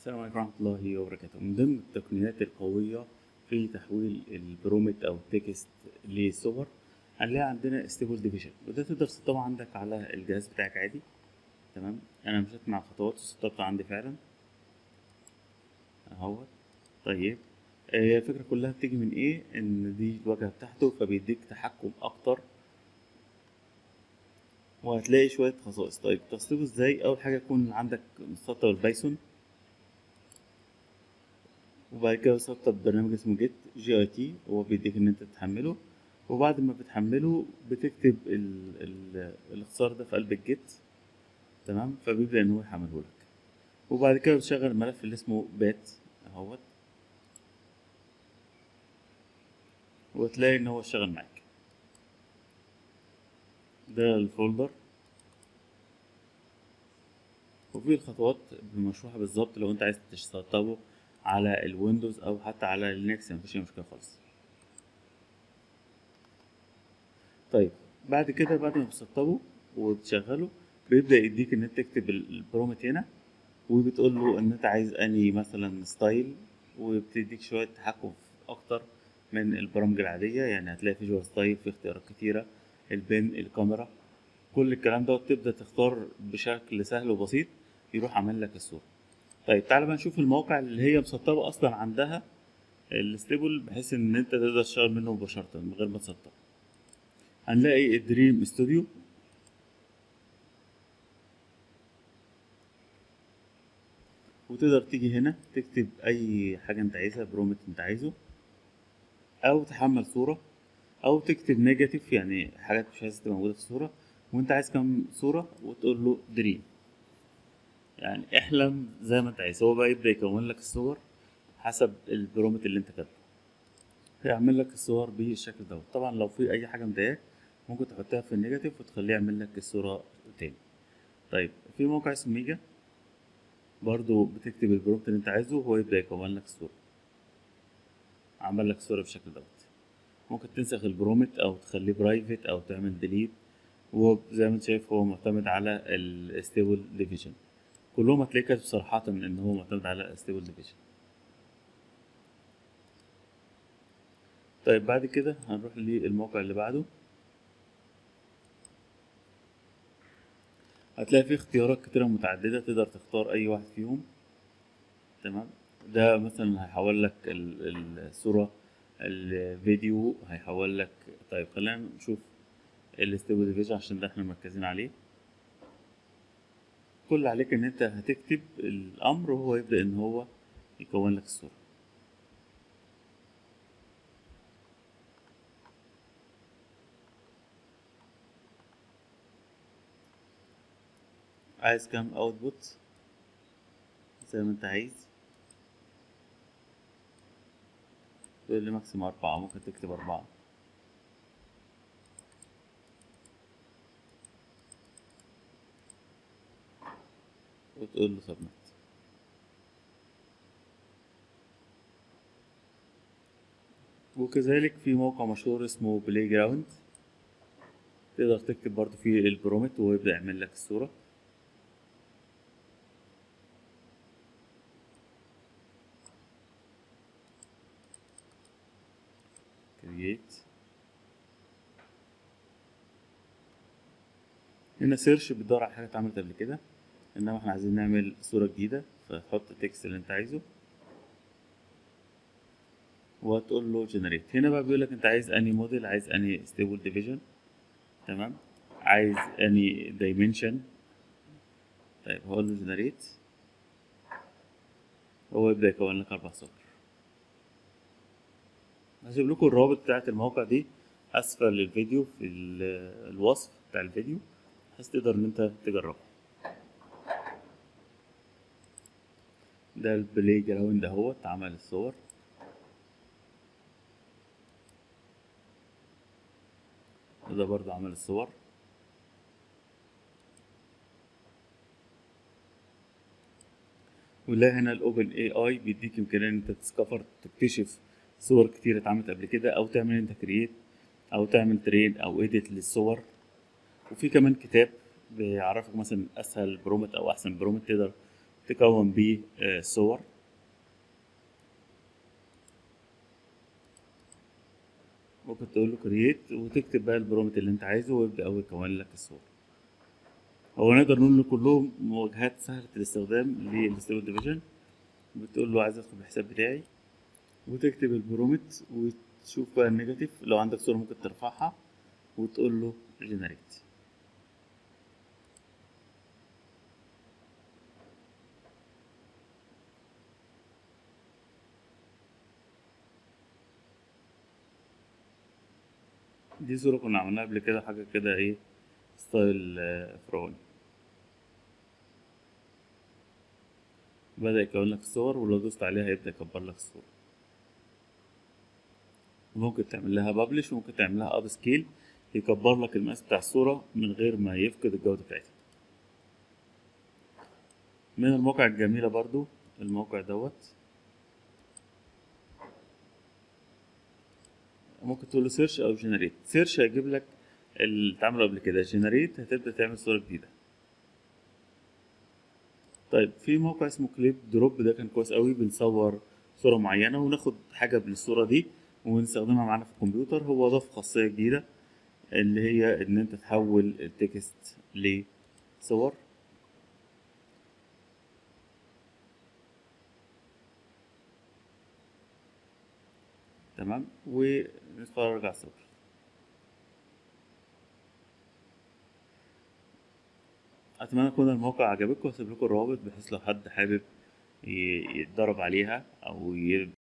السلام عليكم ورحمة الله وبركاته من ضمن التقنيات القوية في تحويل البرومت أو التكست لصور هنلاقي عندنا ستيبل ديفيجن وده تقدر تسطبه عندك على الجهاز بتاعك عادي تمام أنا مشيت مع الخطوات وسطبته عندي فعلا أهوت طيب هي الفكرة كلها بتيجي من إيه إن دي الواجهة بتاعته فبيديك تحكم أكتر وهتلاقي شوية خصائص طيب تسطيبه ازاي أول حاجة يكون عندك مسطب البايثون وبعد كده سطب برنامج اسمه جيت جي اي تي هو بيديك ان انت تحمله وبعد ما بتحمله بتكتب ال ال الاختصار ده في قلب الجيت تمام فبيبدأ ان هو يحمله لك وبعد كده بتشغل الملف اللي اسمه بات اهوت وتلاقي ان هو اشتغل معاك ده الفولدر وفي الخطوات مشروحة بالظبط لو انت عايز تسطبه على الويندوز او حتى على لينكس مفيش اي مشكله خالص طيب بعد كده بعد ما بتسطبه وتشغله بيبدا يديك ان انت تكتب البرومت هنا وبتقول له ان انت عايز اني مثلا ستايل وبتديك شويه تحكم اكتر من البرامج العاديه يعني هتلاقي في جوا ستايل في اختيارات كتيره البن الكاميرا كل الكلام ده تبدا تختار بشكل سهل وبسيط يروح عامل لك الصوره طيب تعالى بقى نشوف المواقع اللي هي مسطبه اصلا عندها الستيبل بحيث ان انت تقدر تشتغل منه مباشره من غير ما تسطب هنلاقي الدريم استوديو وتقدر تيجي هنا تكتب اي حاجه انت عايزها برومت انت عايزه او تحمل صوره او تكتب نيجاتيف يعني حاجات مش عايز تبقى موجوده في الصوره وانت عايز كام صوره وتقول له دريم يعني احلم زي ما انت عايز هو بقى يبدا يكون لك الصور حسب البرومت اللي انت كاتبه هيعمل لك الصور بالشكل دوت طبعا لو في اي حاجه مضايقاك ممكن تحطها في النيجاتيف وتخليه يعمل لك الصوره تاني طيب في موقع اسمه ميجا برضو بتكتب البرومت اللي انت عايزه وهو يبدا يكون لك الصوره عمل لك الصوره بالشكل دوت ممكن تنسخ البرومت او تخليه برايفت او تعمل ديليت وزي ما انت شايف هو معتمد على الستيبل ديفيجن كلهم هتلاقي كاتب صراحة ان هو معتمد على ستيبل ديفيجن طيب بعد كده هنروح للموقع اللي بعده هتلاقي فيه اختيارات كتيرة متعددة تقدر تختار اي واحد فيهم تمام ده مثلا هيحول لك الصورة الفيديو هيحول لك طيب خلينا نشوف الستيبل ديفيجن عشان ده احنا مركزين عليه كل اللي عليك ان انت هتكتب الامر وهو يبدا ان هو يكون لك الصوره عايز كام اوتبوت زي ما انت عايز تقول لي ماكسيم أربعة ممكن تكتب أربعة وتقول له سبميت وكذلك في موقع مشهور اسمه بلاي جراوند تقدر تكتب برضه فيه البرومت وهو يبدأ يعمل لك الصورة كرييت هنا سيرش بتدور على حاجة اتعملت قبل كده انما احنا عايزين نعمل صورة جديدة فتحط التكست اللي انت عايزه وتقول له جنريت هنا بقى بيقول لك انت عايز اني موديل عايز اني ستيبل ديفيجن تمام عايز اني دايمنشن طيب هقول له جنريت هو يبدأ يكون لك أربع صور هسيب لكم الروابط بتاعت الموقع دي أسفل الفيديو في الوصف بتاع الفيديو بحيث تقدر إن أنت تجربه ده البلاي جراوند اهوت عمل الصور وده برضه عمل الصور ولا هنا الاوبن اي اي بيديك امكانيه ان انت تسكفر تكتشف صور كتير اتعملت قبل كده او تعمل انت كرييت او تعمل ترين او اديت للصور وفي كمان كتاب بيعرفك مثلا اسهل برومت او احسن برومت تقدر تكون بيه آه، صور ممكن تقول له كرييت وتكتب بقى البرومت اللي انت عايزه ويبدأ هو يكون لك الصورة هو نقدر نقول له كلهم مواجهات سهلة الاستخدام للستيبل ديفيجن بتقول له عايز ادخل الحساب بتاعي وتكتب البرومت وتشوف بقى النيجاتيف لو عندك صورة ممكن ترفعها وتقول له جنريت دي صورة كنا عملناها قبل كده حاجة كده ايه ستايل آه، فرعوني بدأ يكون لك الصور ولو دوست عليها يبدأ يكبر لك الصورة ممكن تعمل لها بابلش وممكن تعمل لها اب سكيل يكبر لك المقاس بتاع الصورة من غير ما يفقد الجودة بتاعتها من المواقع الجميلة برضو الموقع دوت ممكن تقول له سيرش او جنريت سيرش هيجيب لك اللي اتعمل قبل كده جنريت هتبدأ تعمل صورة جديدة طيب في موقع اسمه كليب دروب ده كان كويس قوي بنصور صورة معينة وناخد حاجة من الصورة دي ونستخدمها معانا في الكمبيوتر هو ضاف خاصية جديدة اللي هي ان انت تحول التكست لصور تمام ونتفرج على الصور اتمنى يكون الموقع عجبكم واسيب لكم الروابط بحيث لو حد حابب ي- يتدرب عليها او ي-